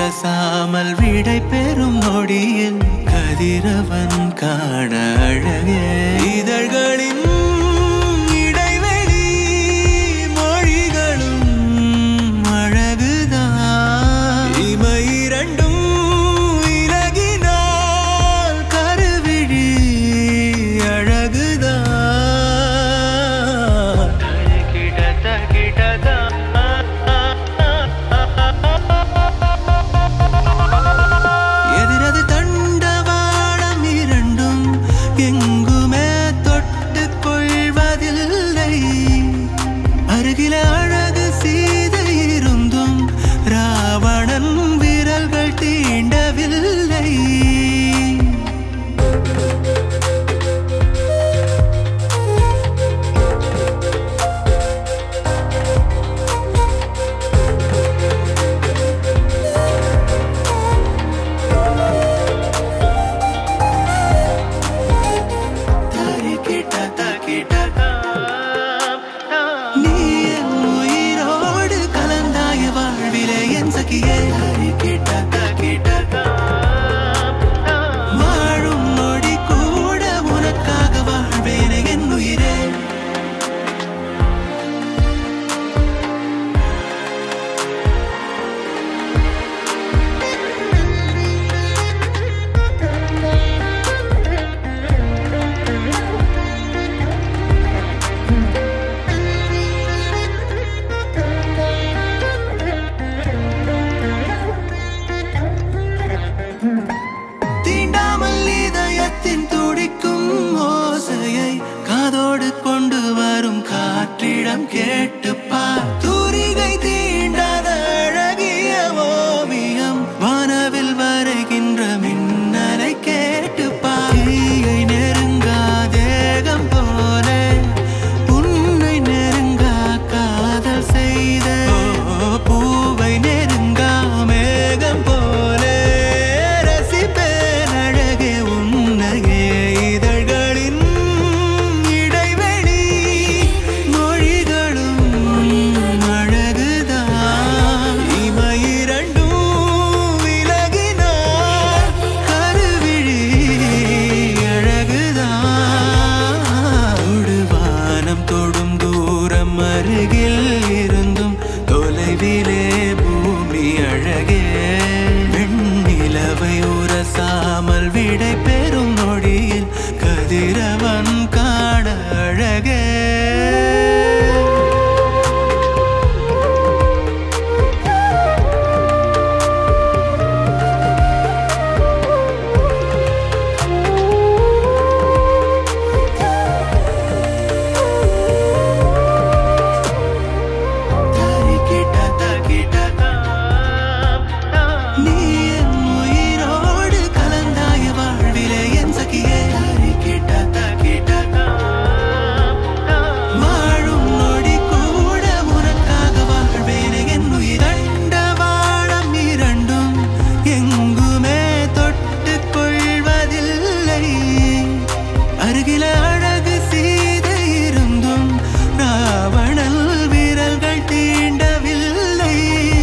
உரசாமல் விடை பெறும் நொடியில் கதிரவன் காண அழகே இதழ்களின் இடைவெளி மொழிகளும் அழகுதான் இமை இரண்டும் இலகினால் கருவிழி அழகுதான் எதிரது தண்டவாளம் இரண்டும் எங்குமே தொட்டுக் கொள்வதில்லை அருகில அழகு சீதை இருந்தும் ராவணன் விரல்கள் தீண்டவில்லை நீ என் உயிரோடு கலந்தாய வாழ்விலே என் சகியே வாழும் நொடி கூட உனக்காக வாழ்வேனே என் உயிரே தீண்டாமல் இதயத்தின் துடிக்கும் ஓசையை காதோடு கொண்டு வரும் காற்றிடம் கேட்டுப்பார் தூரிகை தீண்டாத அழகிய ஓவியம் வானவில் வரைகின்ற மின்னலை கேட்டுப்பார் தீயை நெருங்கா தேகம் போல உன்னை நெருங்கா காதல் செய்த பூவை நெருங்கா மேகம் போலே ரசிப்பேன் அழகே உன்னையே இதழ்களின் இடைவெளி மொழிகளும் அழகுதான் இமை இரண்டும் விலகினார் கருவிழி அழகுதான் தொடுவானம் தொடும் தூரம் அருகில் இருந்தும் தொலைவிலே பூமி அழகே வெண்ணிலவை உரசாமல் விடை பெறும் நொடியில் கதிரவன் காண அழகே நீ என் உயிரோடு கலந்தாய வாழ்விலே என் சகியே வாழும் நொடி கூட உனக்காக வாழ்வேனே என் உயிர் தண்டவாளம் இரண்டும் எங்குமே தொட்டுக் கொள்வதில்லை அருகில அழகு சீதை இருந்தும் ராவணல் விரல்கள் தீண்டவில்லை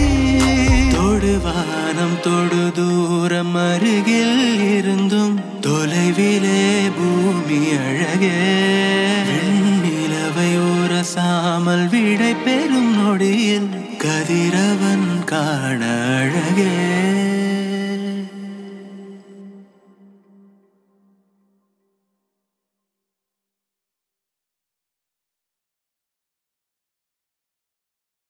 தொடுவானம் தொடு தூரம் அருகில் இருந்தும் தொலைவிலே பூமி அழகே வெண்ணிலவை உரசாமல் விடை பெறும் நொடியில் கதிரவன் காண அழகே